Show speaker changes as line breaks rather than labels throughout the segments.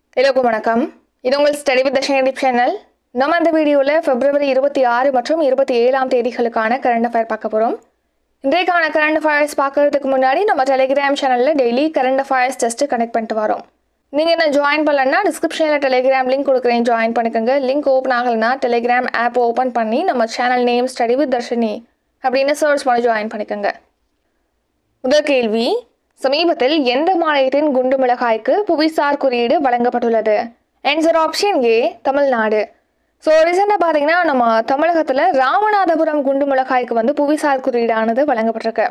எல்லோருக்கும் வணக்கம் இது உங்கள் ஸ்டடி வித் தர்ஷன் சேனல் நம்ம இந்த வீடியோவில் பிப்ரவரி இருபத்தி ஆறு மற்றும் இருபத்தி ஏழாம் தேதிகளுக்கான கரண்ட் அஃபேர் பார்க்க போகிறோம் இன்றைக்கான கரண்ட் அஃபேர்ஸ் பார்க்கறதுக்கு முன்னாடி நம்ம டெலிகிராம் சேனலில் daily current affairs test connect பண்ணிட்டு வரோம் நீங்கள் என்ன ஜாயின் பண்ணலன்னா டிஸ்கிரிப்ஷனில் டெலிகிராம் லிங்க் கொடுக்குறேன் ஜாயின் பண்ணிக்கோங்க லிங்க் ஓப்பன் ஆகலைன்னா டெலிகிராம் ஆப் ஓப்பன் பண்ணி நம்ம channel name study with Darshini அப்படின்னு சர்ச் பண்ணி ஜாயின் பண்ணிக்கோங்க முதல் கேள்வி சமீபத்தில் எந்த மாநிலத்தின் குண்டு மிளகாய்க்கு புவிசார் குறியீடு வழங்கப்பட்டுள்ளது ஆன்சர் ஆப்ஷன் ஏ தமிழ்நாடு ஸோ ரீசெண்டாக பார்த்தீங்கன்னா நம்ம தமிழகத்தில் ராமநாதபுரம் குண்டு மிளகாய்க்கு வந்து புவிசார் குறியீடானது வழங்கப்பட்டிருக்கு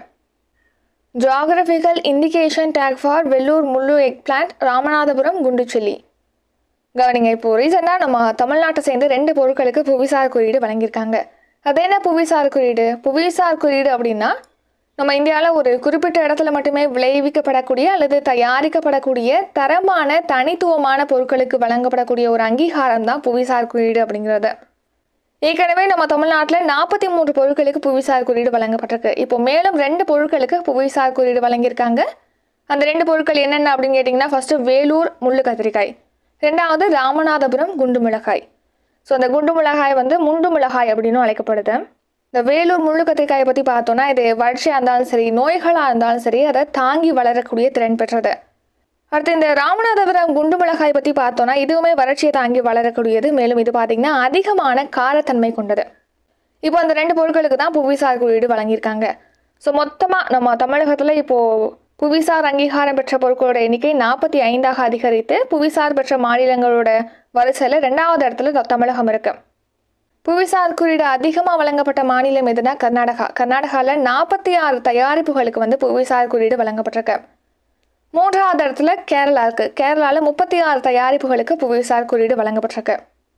geographical indication tag for Vellore முள்ளு எக் பிளான்ட் ராமநாதபுரம் குண்டு சில்லி கவனிங்க இப்போ ரீசெண்டாக நம்ம தமிழ்நாட்டை சேர்ந்து ரெண்டு பொருட்களுக்கு புவிசார் குறியீடு வழங்கியிருக்காங்க அது என்ன புவிசார் குறியீடு புவிசார் குறியீடு அப்படின்னா நம்ம இந்தியாவில் ஒரு குறிப்பிட்ட இடத்துல மட்டுமே விளைவிக்கப்படக்கூடிய அல்லது தயாரிக்கப்படக்கூடிய தரமான தனித்துவமான பொருட்களுக்கு வழங்கப்படக்கூடிய ஒரு அங்கீகாரம் தான் புவிசார் குறியீடு அப்படிங்கிறது ஏற்கனவே நம்ம தமிழ்நாட்டில் நாற்பத்தி மூன்று பொருட்களுக்கு புவிசார் குறியீடு வழங்கப்பட்டிருக்கு இப்போ மேலும் ரெண்டு பொருட்களுக்கு புவிசார் குறியீடு வழங்கியிருக்காங்க அந்த ரெண்டு பொருட்கள் என்னென்ன அப்படின்னு கேட்டிங்கன்னா ஃபஸ்ட்டு வேலூர் முள்ளு கத்திரிக்காய் ரெண்டாவது ராமநாதபுரம் குண்டு மிளகாய் ஸோ அந்த குண்டு மிளகாய் வந்து முண்டு மிளகாய் அப்படின்னு அழைக்கப்படுது இந்த வேலூர் முள்ளு கத்திரிக்காயை பற்றி பார்த்தோன்னா இது வறட்சியாக இருந்தாலும் சரி நோய்களாக இருந்தாலும் சரி அதை தாங்கி வளரக்கூடிய திறன் பெற்றது அடுத்து இந்த ராமநாதபுரம் குண்டு மிளகாய் பற்றி பார்த்தோன்னா இதுவுமே வறட்சியை தாங்கி வளரக்கூடியது மேலும் இது பார்த்திங்கன்னா அதிகமான காரத்தன்மை கொண்டது இப்போ அந்த ரெண்டு பொருட்களுக்கு தான் புவிசார் குறியீடு வழங்கியிருக்காங்க ஸோ மொத்தமாக நம்ம தமிழகத்தில் இப்போது புவிசார் அங்கீகாரம் பெற்ற பொருட்களோட எண்ணிக்கை நாற்பத்தி ஐந்தாக அதிகரித்து புவிசார் பெற்ற மாநிலங்களோட வரிசையில் ரெண்டாவது இடத்துல த- தமிழகம் இருக்கு புவிசார் குறியீடு அதிகமாக வழங்கப்பட்ட மாநிலம் எதுனா கர்நாடகா கர்நாடகாவில் நாற்பத்தி ஆறு தயாரிப்புகளுக்கு வந்து புவிசார் குறியீடு வழங்கப்பட்டிருக்கு மூன்றாவது இடத்துல கேரளா இருக்கு கேரளாவில் முப்பத்தி ஆறு தயாரிப்புகளுக்கு புவிசார் குறியீடு வழங்கப்பட்டிருக்கு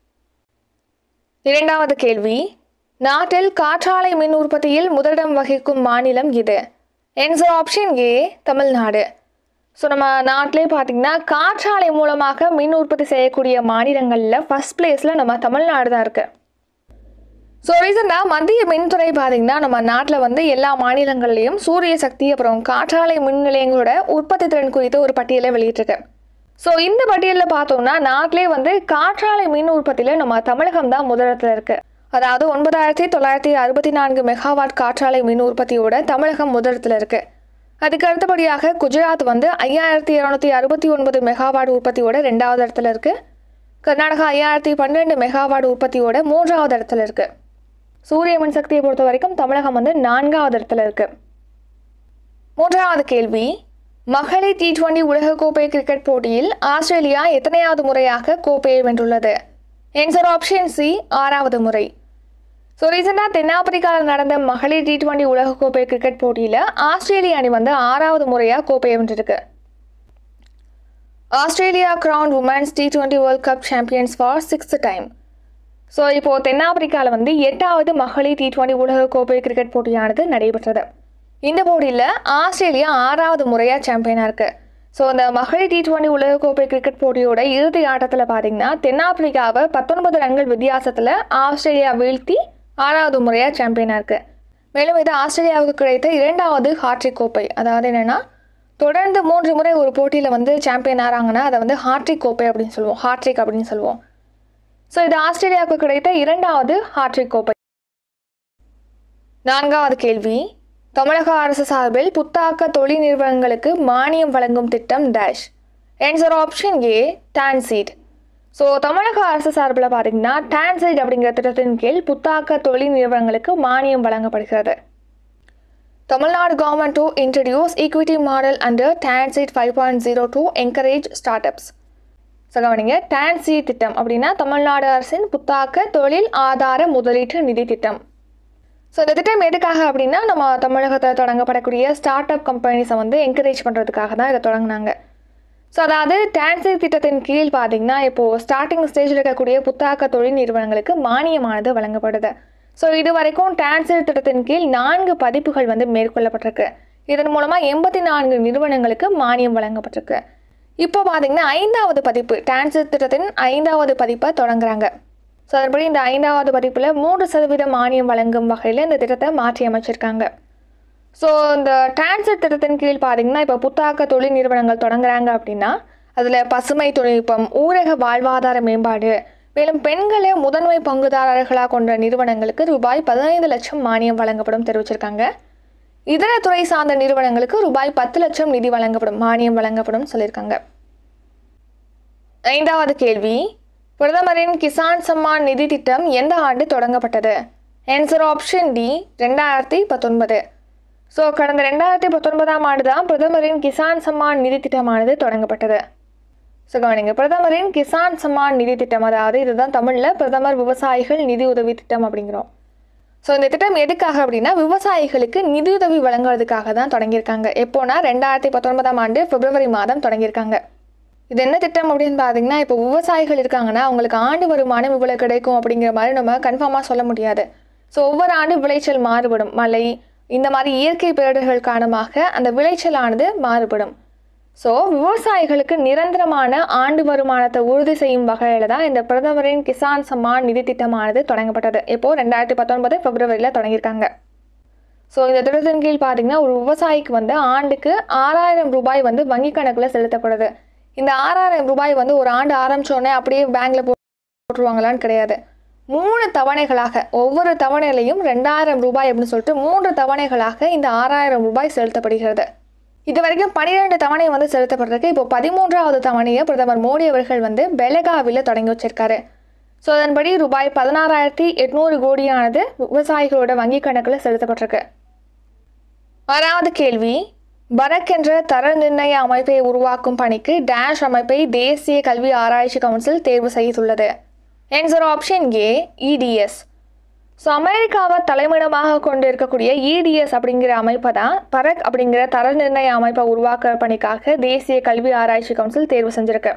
இரண்டாவது கேள்வி நாட்டில் காற்றாலை மின் உற்பத்தியில் முதலிடம் வகிக்கும் மாநிலம் இது ஆன்சர் ஆப்ஷன் ஏ தமிழ்நாடு ஸோ நம்ம நாட்டிலே பார்த்தீங்கன்னா காற்றாலை மூலமாக மின் உற்பத்தி செய்யக்கூடிய மாநிலங்களில் ஃபர்ஸ்ட் பிளேஸில் நம்ம தமிழ்நாடு தான் இருக்குது ஸோ ரீசெண்டாக மத்திய மின்துறை பார்த்தீங்கன்னா நம்ம நாட்டில் வந்து எல்லா மாநிலங்கள்லேயும் சூரிய சக்தி அப்புறம் காற்றாலை மின் நிலையங்களோட உற்பத்தி திறன் குறித்த ஒரு பட்டியலை வெளியிட்டிருக்கு ஸோ இந்த பட்டியலில் பார்த்தோம்னா நாட்டிலே வந்து காற்றாலை மின் உற்பத்தியில் நம்ம தமிழகம் தான் முதலிடத்தில் இருக்குது அதாவது ஒன்பதாயிரத்தி தொள்ளாயிரத்தி அறுபத்தி நான்கு மெகாவாட் காற்றாலை மின் உற்பத்தியோட தமிழகம் முதலிடத்தில் இருக்குது அதுக்கு அடுத்தபடியாக குஜராத் வந்து ஐயாயிரத்தி இரநூத்தி அறுபத்தி ஒன்பது மெகாவாட் உற்பத்தியோட ரெண்டாவது இடத்துல இருக்குது கர்நாடகா ஐயாயிரத்தி பன்னெண்டு மெகாவாட் உற்பத்தியோட மூன்றாவது இடத்துல இருக்குது சூரிய மின்சக்தியை பொறுத்த வரைக்கும் தமிழகம் வந்து நான்காவது இடத்துல இருக்கு மூன்றாவது கேள்வி மகளிர் டி டுவெண்டி உலகக்கோப்பை கிரிக்கெட் போட்டியில் ஆஸ்திரேலியா எத்தனையாவது முறையாக கோப்பையை வென்றுள்ளது ஆன்சர் ஆப்ஷன் சி ஆறாவது முறை ஸோ ரீசெண்டாக தென்னாப்பிரிக்காவில் நடந்த மகளிர் டி டுவெண்டி உலகக்கோப்பை கிரிக்கெட் போட்டியில் ஆஸ்திரேலிய அணி வந்து ஆறாவது முறையாக கோப்பையை வென்றிருக்கு Australia crowned women's T twenty world cup champions for sixth time so இப்போது தென்னாப்பிரிக்காவில் வந்து எட்டாவது மகளிர் டி டுவெண்டி உலகக்கோப்பை கிரிக்கெட் போட்டியானது நடைபெற்றது இந்த போட்டியில் ஆஸ்திரேலியா ஆறாவது முறையாக சாம்பியனாக இருக்குது ஸோ அந்த மகளிர் டி டுவெண்டி உலகக்கோப்பை கிரிக்கெட் போட்டியோட இறுதி ஆட்டத்தில் பார்த்தீங்கன்னா தென்னாப்பிரிக்காவை பத்தொன்பது ரன்கள் வித்தியாசத்தில் ஆஸ்திரேலியா வீழ்த்தி ஆறாவது முறையாக சாம்பியனாக இருக்குது மேலும் இது ஆஸ்திரேலியாவுக்கு கிடைத்த இரண்டாவது ஹாட்ரிக் கோப்பை அதாவது என்னென்னா தொடர்ந்து மூன்று முறை ஒரு போட்டியில் வந்து சாம்பியன் ஆகிறாங்கன்னா அதை வந்து ஹாட்ரிக் கோப்பை அப்படின்னு சொல்லுவோம் ஹாட்ரிக் அப்படின்னு சொல்லுவோம் ஸோ இது ஆஸ்திரேலியாவுக்கு கிடைத்த இரண்டாவது ஹாட்ரிக் கோப்பை நான்காவது கேள்வி தமிழக அரசு சார்பில் புத்தாக்க தொழில் நிறுவனங்களுக்கு மானியம் வழங்கும் திட்டம் dash answer option A TANSEED so தமிழக அரசு சார்பில் பார்த்தீங்கன்னா டான்சீட் அப்படிங்கிற திட்டத்தின் கீழ் புத்தாக்க தொழில் நிறுவனங்களுக்கு மானியம் வழங்கப்படுகிறது Tamil Nadu government to introduce equity model under டான்சீட் five point zero two encourage start ups so கவனிங்க டான்சி திட்டம் அப்படின்னா தமிழ்நாடு அரசின் புத்தாக்க தொழில் ஆதார முதலீட்டு நிதி திட்டம் ஸோ இந்த திட்டம் எதுக்காக அப்படின்னா நம்ம தமிழகத்தில் தொடங்கப்படக்கூடிய ஸ்டார்ட் அப் கம்பெனிஸை வந்து என்கரேஜ் பண்ணுறதுக்காக தான் இதை தொடங்கினாங்க ஸோ அதாவது டான்சி திட்டத்தின் கீழ் பார்த்தீங்கன்னா இப்போது ஸ்டார்டிங் ஸ்டேஜில் இருக்கக்கூடிய புத்தாக்க தொழில் நிறுவனங்களுக்கு மானியமானது வழங்கப்படுது ஸோ இது வரைக்கும் டான்சி திட்டத்தின் கீழ் நான்கு பதிப்புகள் வந்து மேற்கொள்ளப்பட்டிருக்கு இதன் மூலமாக எண்பத்தி நான்கு நிறுவனங்களுக்கு மானியம் வழங்கப்பட்டிருக்கு இப்போ பார்த்தீங்கன்னா ஐந்தாவது பதிப்பு டான்சர் திட்டத்தின் ஐந்தாவது பதிப்பை தொடங்குறாங்க ஸோ அதன்படி இந்த ஐந்தாவது பதிப்பில் மூன்று சதவீத மானியம் வழங்கும் வகையில் இந்த திட்டத்தை மாற்றி அமைச்சிருக்காங்க ஸோ இந்த டிரான்சிட் திட்டத்தின் கீழ் பார்த்தீங்கன்னா இப்போ புத்தாக்க தொழில் நிறுவனங்கள் தொடங்குறாங்க அப்படின்னா அதில் பசுமை தொழில்நுட்பம் ஊரக வாழ்வாதார மேம்பாடு மேலும் பெண்களை முதன்மை பங்குதாரர்களாக கொண்ட நிறுவனங்களுக்கு ரூபாய் பதினைந்து லட்சம் மானியம் வழங்கப்படும் தெரிவிச்சிருக்காங்க இதர துறை சார்ந்த நிறுவனங்களுக்கு ரூபாய் பத்து லட்சம் நிதி வழங்கப்படும் மானியம் வழங்கப்படும் சொல்லியிருக்காங்க ஐந்தாவது கேள்வி பிரதமரின் கிசான் சம்மான் நிதி திட்டம் எந்த ஆண்டு தொடங்கப்பட்டது ஆன்சர் ஆப்ஷன் டி ரெண்டாயிரத்தி பத்தொன்பது ஸோ கடந்த ரெண்டாயிரத்தி பத்தொன்பதாம் ஆண்டு தான் பிரதமரின் கிசான் சம்மான் நிதி திட்டமானது தொடங்கப்பட்டது ஸோ கவனிங்க பிரதமரின் கிசான் சம்மான் நிதி திட்டம் அதாவது இதுதான் தமிழில் பிரதமர் விவசாயிகள் நிதி உதவி திட்டம் அப்படிங்கிறோம் ஸோ இந்த திட்டம் எதுக்காக அப்படின்னா விவசாயிகளுக்கு நிதியுதவி வழங்குறதுக்காக தான் தொடங்கியிருக்காங்க எப்போனா ரெண்டாயிரத்தி பத்தொன்பதாம் ஆண்டு பிப்ரவரி மாதம் தொடங்கியிருக்காங்க இது என்ன திட்டம் அப்படின்னு பார்த்தீங்கன்னா இப்போ விவசாயிகள் இருக்காங்கன்னா அவங்களுக்கு ஆண்டு வருமானம் இவ்வளோ கிடைக்கும் அப்படிங்கிற மாதிரி நம்ம கன்ஃபார்மாக சொல்ல முடியாது ஸோ ஒவ்வொரு ஆண்டு விளைச்சல் மாறுபடும் மழை இந்த மாதிரி இயற்கை பேரிடர்கள் காரணமாக அந்த விளைச்சலானது மாறுபடும் ஸோ விவசாயிகளுக்கு நிரந்தரமான ஆண்டு வருமானத்தை உறுதி செய்யும் வகையில் தான் இந்த பிரதமரின் கிசான் சம்மான் நிதி திட்டமானது தொடங்கப்பட்டது இப்போது ரெண்டாயிரத்தி பத்தொன்பது பிப்ரவரியில் தொடங்கியிருக்காங்க ஸோ இந்த திட்டத்தின் கீழ் பார்த்தீங்கன்னா ஒரு விவசாயிக்கு வந்து ஆண்டுக்கு ஆறாயிரம் ரூபாய் வந்து வங்கி கணக்கில் செலுத்தப்படுது இந்த ஆறாயிரம் ரூபாய் வந்து ஒரு ஆண்டு ஆரம்பிச்சோடனே அப்படியே பேங்க்ல போட்டுருவாங்களான்னு கிடையாது மூணு தவணைகளாக ஒவ்வொரு தவணையிலையும் ரெண்டாயிரம் ரூபாய் அப்படின்னு சொல்லிட்டு மூன்று தவணைகளாக இந்த ஆறாயிரம் ரூபாய் செலுத்தப்படுகிறது இது வரைக்கும் பன்னிரெண்டு தவணை வந்து செலுத்தப்படுறதுக்கு இப்போ பதிமூன்றாவது தவணையை பிரதமர் மோடி அவர்கள் வந்து பெலகாவில் தொடங்கி வச்சிருக்காரு ஸோ அதன்படி ரூபாய் பதினாறாயிரத்தி எட்நூறு கோடியானது விவசாயிகளோட வங்கி கணக்கில் செலுத்தப்பட்டிருக்கு ஆறாவது கேள்வி பரக் என்ற தர நிர்ணய அமைப்பை உருவாக்கும் பணிக்கு டேஷ் அமைப்பை தேசிய கல்வி ஆராய்ச்சி கவுன்சில் தேர்வு செய்துள்ளது answer option A ETS so அமெரிக்காவை தலைமையிடமாக கொண்டு இருக்கக்கூடிய இடிஎஸ் அப்படிங்கிற அமைப்பை தான் பரக் அப்படிங்கிற தர நிர்ணய அமைப்பை உருவாக்குற பணிக்காக தேசிய கல்வி ஆராய்ச்சி கவுன்சில் தேர்வு செஞ்சிருக்கு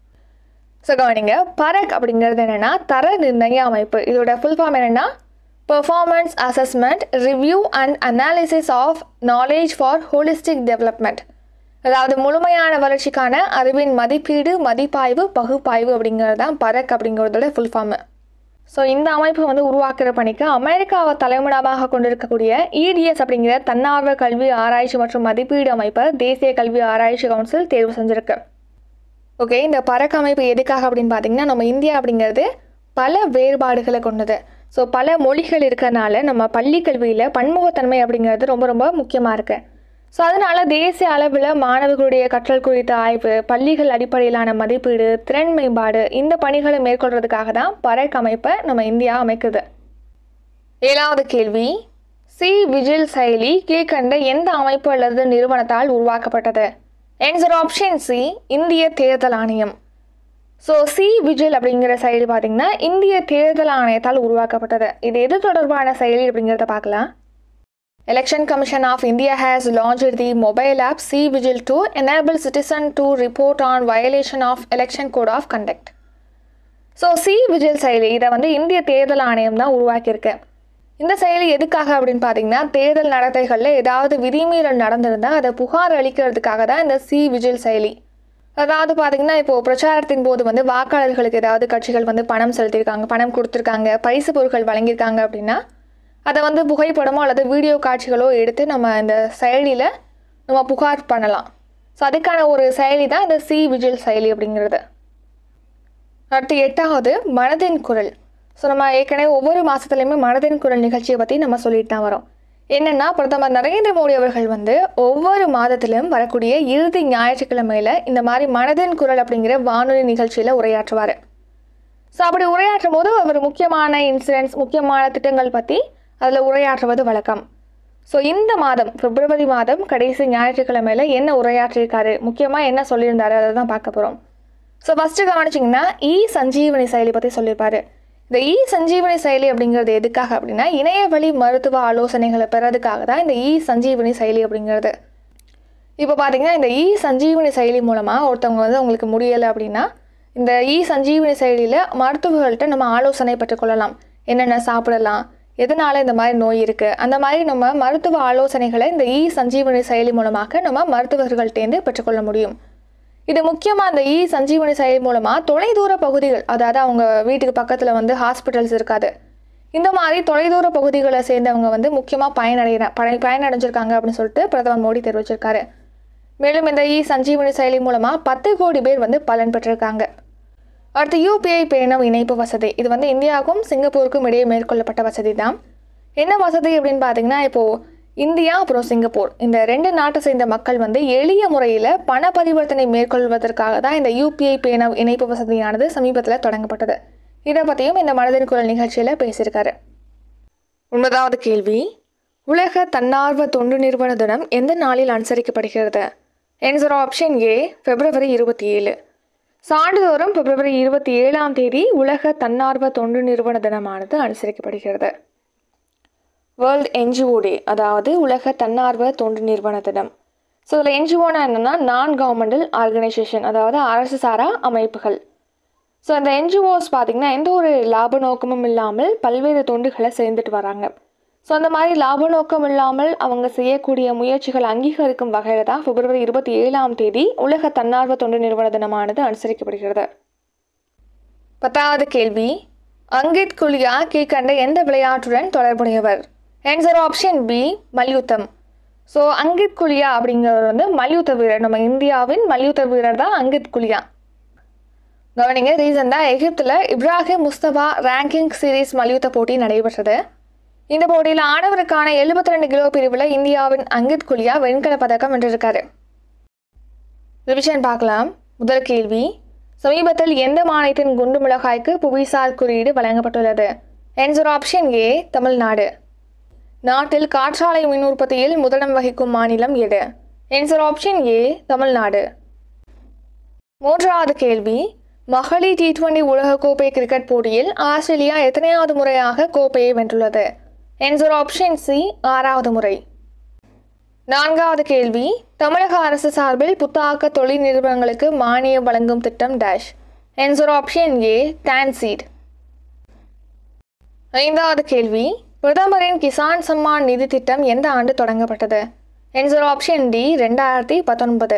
ஸோ கவனிங்க பரக் அப்படிங்கிறது என்னென்னா தர நிர்ணய அமைப்பு இதோட ஃபுல் ஃபார்ம் என்னென்னா performance assessment review and analysis of knowledge for holistic development அதாவது முழுமையான வளர்ச்சிக்கான அறிவின் மதிப்பீடு மதிப்பாய்வு பகுப்பாய்வு அப்படிங்கிறது தான் பரக் அப்படிங்கிறதோட ஃபுல் ஃபார்மு ஸோ இந்த அமைப்பு வந்து உருவாக்குற பணிக்கு அமெரிக்காவை தலைமையிடமாக கொண்டிருக்கக்கூடிய இடிஎஸ் அப்படிங்கிற தன்னார்வ கல்வி ஆராய்ச்சி மற்றும் மதிப்பீடு அமைப்பை தேசிய கல்வி ஆராய்ச்சி கவுன்சில் தேர்வு செஞ்சிருக்கு ஓகே இந்த பறக்க அமைப்பு எதுக்காக அப்படின்னு பார்த்தீங்கன்னா நம்ம இந்தியா அப்படிங்கிறது பல வேறுபாடுகளை கொண்டது ஸோ பல மொழிகள் இருக்கிறனால நம்ம பள்ளி கல்வியில் பன்முகத்தன்மை அப்படிங்கிறது ரொம்ப ரொம்ப முக்கியமாக இருக்குது ஸோ அதனால் தேசிய அளவில் மாணவர்களுடைய கற்றல் குறித்த ஆய்வு பள்ளிகள் அடிப்படையிலான மதிப்பீடு திறன் மேம்பாடு இந்த பணிகளை மேற்கொள்றதுக்காக தான் பறைக் அமைப்பை நம்ம இந்தியா அமைக்குது ஏழாவது கேள்வி சி விஜில் செயலி கீழ்கண்ட எந்த அமைப்பு அல்லது நிறுவனத்தால் உருவாக்கப்பட்டது ஆன்சர் ஆப்ஷன் சி இந்திய தேர்தல் ஆணையம் ஸோ சி விஜில் அப்படிங்கிற செயலி பார்த்தீங்கன்னா இந்திய தேர்தல் ஆணையத்தால் உருவாக்கப்பட்டது இது எது தொடர்பான செயலி அப்படிங்கிறத பார்க்கலாம் Election Commission of India has launched the mobile app C-Vigil to enable citizen to report on violation of election code of conduct. So C vigil செயலி இதை வந்து இந்திய தேர்தல் ஆணையம் தான் உருவாக்கியிருக்கு இந்த செயலி எதுக்காக அப்படின்னு பார்த்தீங்கன்னா தேர்தல் நடத்தைகளில் ஏதாவது விதிமீறல் நடந்திருந்தால் அதை புகார் அளிக்கிறதுக்காக தான் இந்த சி விஜில் செயலி அதாவது பார்த்தீங்கன்னா இப்போது பிரச்சாரத்தின் போது வந்து வாக்காளர்களுக்கு ஏதாவது கட்சிகள் வந்து பணம் செலுத்தியிருக்காங்க பணம் கொடுத்துருக்காங்க பரிசு பொருட்கள் வழங்கியிருக்காங்க அப்படின்னா அதை வந்து புகைப்படமோ அல்லது வீடியோ காட்சிகளோ எடுத்து நம்ம இந்த செயலியில் நம்ம புகார் பண்ணலாம் ஸோ அதுக்கான ஒரு செயலி தான் இந்த சி விஜில் செயலி அப்படிங்கிறது அடுத்து எட்டாவது மனதின் குரல் ஸோ நம்ம ஏற்கனவே ஒவ்வொரு மாதத்துலையுமே மனதின் குரல் நிகழ்ச்சியை பற்றி நம்ம சொல்லிட்டு தான் வரோம் என்னென்னா பிரதமர் நரேந்திர மோடி அவர்கள் வந்து ஒவ்வொரு மாதத்திலும் வரக்கூடிய இறுதி ஞாயிற்றுக்கிழமையில் இந்த மாதிரி மனதின் குரல் அப்படிங்கிற வானொலி நிகழ்ச்சியில் உரையாற்றுவார் ஸோ அப்படி உரையாற்றும் போது அவர் முக்கியமான இன்சிடென்ட்ஸ் முக்கியமான திட்டங்கள் பற்றி அதில் உரையாற்றுவது வழக்கம் ஸோ இந்த மாதம் பிப்ரவரி மாதம் கடைசி ஞாயிற்றுக்கிழமையில் என்ன உரையாற்றியிருக்காரு முக்கியமாக என்ன சொல்லியிருந்தாரு அதை தான் பார்க்க போகிறோம் ஸோ ஃபஸ்ட்டு கவனிச்சிங்கன்னா இ சஞ்சீவனி செயலி பற்றி சொல்லியிருப்பாரு இந்த இ சஞ்சீவனி செயலி அப்படிங்கிறது எதுக்காக அப்படின்னா இணைய வழி மருத்துவ ஆலோசனைகளை பெறதுக்காக தான் இந்த இ சஞ்சீவனி செயலி அப்படிங்கிறது இப்போ பார்த்தீங்கன்னா இந்த இ சஞ்சீவனி செயலி மூலமாக ஒருத்தவங்க வந்து உங்களுக்கு முடியலை அப்படின்னா இந்த இ சஞ்சீவனி செயலியில் மருத்துவர்கள்ட்ட நம்ம ஆலோசனை பெற்றுக்கொள்ளலாம் என்னென்ன சாப்பிடலாம் எதனால் இந்த மாதிரி நோய் இருக்குது அந்த மாதிரி நம்ம மருத்துவ ஆலோசனைகளை இந்த இ சஞ்சீவனி செயலி மூலமாக நம்ம மருத்துவர்கள்ட்டேருந்து பெற்றுக்கொள்ள முடியும் இது முக்கியமாக அந்த இ சஞ்சீவனி செயலி மூலமாக தொலைதூர பகுதிகள் அதாவது அவங்க வீட்டுக்கு பக்கத்தில் வந்து ஹாஸ்பிட்டல்ஸ் இருக்காது இந்த மாதிரி தொலைதூர பகுதிகளை சேர்ந்தவங்க வந்து முக்கியமாக பயனடைகிற பய பயனடைஞ்சிருக்காங்க அப்படின்னு சொல்லிட்டு பிரதமர் மோடி தெரிவிச்சிருக்காரு மேலும் இந்த இ சஞ்சீவனி செயலி மூலமாக பத்து கோடி பேர் வந்து பலன் பெற்றிருக்காங்க அடுத்து யூபிஐ பேணம் இணைப்பு வசதி இது வந்து இந்தியாவுக்கும் சிங்கப்பூருக்கும் இடையே மேற்கொள்ளப்பட்ட வசதி தான் என்ன வசதி அப்படின்னு பார்த்தீங்கன்னா இப்போது இந்தியா அப்புறம் சிங்கப்பூர் இந்த ரெண்டு நாட்டை சேர்ந்த மக்கள் வந்து எளிய முறையில் பண பரிவர்த்தனை மேற்கொள்வதற்காக தான் இந்த யூபிஐ பேணம் இணைப்பு வசதியானது சமீபத்தில் தொடங்கப்பட்டது இதை பற்றியும் இந்த மனதின் குரல் நிகழ்ச்சியில் பேசியிருக்காரு ஒன்பதாவது கேள்வி உலக தன்னார்வ தொண்டு நிறுவன தினம் எந்த நாளில் அனுசரிக்கப்படுகிறது என்சர் ஆப்ஷன் ஏ பிப்ரவரி இருபத்தி ஏழு சான்றுதோறும் பிப்ரவரி இருபத்தி ஏழாம் தேதி உலக தன்னார்வ தொண்டு நிறுவன தினமானது அனுசரிக்கப்படுகிறது வேர்ல்ட் என்ஜிஓ டே அதாவது உலக தன்னார்வ தொண்டு நிறுவன தினம் ஸோ இதில் என்ஜிஓனா என்னென்னா நான் கவர்மெண்டல் ஆர்கனைசேஷன் அதாவது அரசு சாரா அமைப்புகள் ஸோ இந்த என்ஜிஓஸ் பார்த்திங்கன்னா எந்த ஒரு லாப நோக்கமும் இல்லாமல் பல்வேறு தொண்டுகளை சேர்ந்துட்டு வராங்க ஸோ அந்த மாதிரி லாப நோக்கம் இல்லாமல் அவங்க செய்யக்கூடிய முயற்சிகள் அங்கீகரிக்கும் வகையில் தான் பிப்ரவரி இருபத்தி ஏழாம் தேதி உலக தன்னார்வ தொண்டு நிறுவன தினமானது அனுசரிக்கப்படுகிறது பத்தாவது கேள்வி அங்கித் குலியா கீழ்கண்ட எந்த விளையாட்டுடன் தொடர்புடையவர் ஆன்சர் ஆப்ஷன் பி மல்யுத்தம் ஸோ அங்கித் குலியா அப்படிங்கிறவர் வந்து மல்யுத்த வீரர் நம்ம இந்தியாவின் மல்யுத்த வீரர் தான் அங்கித் குலியா கவனிங்க ரீசெண்டாக எகிப்தில் இப்ராஹிம் முஸ்தபா ரேங்கிங் சீரீஸ் மல்யுத்த போட்டி நடைபெற்றது இந்த போட்டியில் ஆடவருக்கான எழுபத்தி ரெண்டு கிலோ பிரிவில் இந்தியாவின் அங்கித் குலியா வெண்கலப் பதக்கம் வென்றிருக்காரு ரிவிஷன் பார்க்கலாம் முதல் கேள்வி சமீபத்தில் எந்த மாநிலத்தின் குண்டு மிளகாய்க்கு புவிசார் குறியீடு வழங்கப்பட்டுள்ளது ஆன்சர் ஆப்ஷன் ஏ தமிழ்நாடு நாட்டில் காற்றாலை மின் உற்பத்தியில் முதலிடம் வகிக்கும் மாநிலம் எது ஆன்சர் ஆப்ஷன் ஏ தமிழ்நாடு மூன்றாவது கேள்வி மகளிர் டி டுவெண்டி உலகக்கோப்பை கிரிக்கெட் போட்டியில் ஆஸ்திரேலியா எத்தனையாவது முறையாக கோப்பையை வென்றுள்ளது ஆன்சர் ஆப்ஷன் சி ஆறாவது முறை நான்காவது கேள்வி தமிழக அரசு சார்பில் புத்தாக்க தொழில் நிறுவனங்களுக்கு மானியம் வழங்கும் திட்டம் dash answer option A TANSEED ஐந்தாவது கேள்வி பிரதமரின் கிசான் சம்மான் நிதி திட்டம் எந்த ஆண்டு தொடங்கப்பட்டது ஆன்சர் ஆப்ஷன் டி ரெண்டாயிரத்தி பத்தொன்பது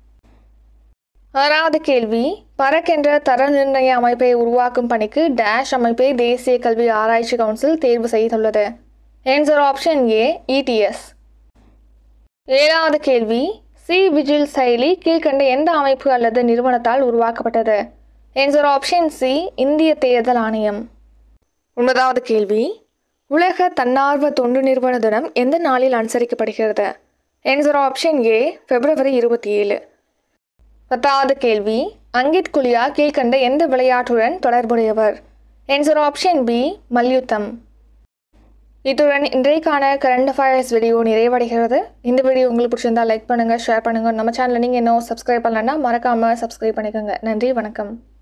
ஆறாவது கேள்வி பரக் என்ற தர நிர்ணய அமைப்பை உருவாக்கும் பணிக்கு டேஷ் அமைப்பை தேசிய கல்வி ஆராய்ச்சி கவுன்சில் தேர்வு செய்துள்ளது ஆன்சர் ஆப்ஷன் ஏ இடிஎஸ் ஏழாவது கேள்வி சி விஜில் செயலி கீழ்கண்ட எந்த அமைப்பு அல்லது நிறுவனத்தால் உருவாக்கப்பட்டது ஆன்சர் ஆப்ஷன் சி இந்திய தேர்தல் ஆணையம் ஒன்பதாவது கேள்வி உலக தன்னார்வ தொண்டு நிறுவன தினம் எந்த நாளில் அனுசரிக்கப்படுகிறது ஆன்சர் ஆப்ஷன் ஏ பிப்ரவரி இருபத்தி ஏழு பத்தாவது கேள்வி அங்கித் குலியா கீழ்கண்ட எந்த விளையாட்டுடன் தொடர்புடையவர் ஆன்சர் ஆப்ஷன் பி மல்யுத்தம் இத்துடன் இன்றைக்கான கரண்ட் அஃபேர்ஸ் வீடியோ நிறைவடைகிறது இந்த வீடியோ உங்களுக்கு பிடிச்சிருந்தா லைக் பண்ணுங்கள் ஷேர் பண்ணுங்கள் நம்ம சேனலை நீங்கள் இன்னும் சப்ஸ்கிரைப் பண்ணலன்னா மறக்காமல் சப்ஸ்கிரைப் பண்ணிக்கோங்க நன்றி வணக்கம்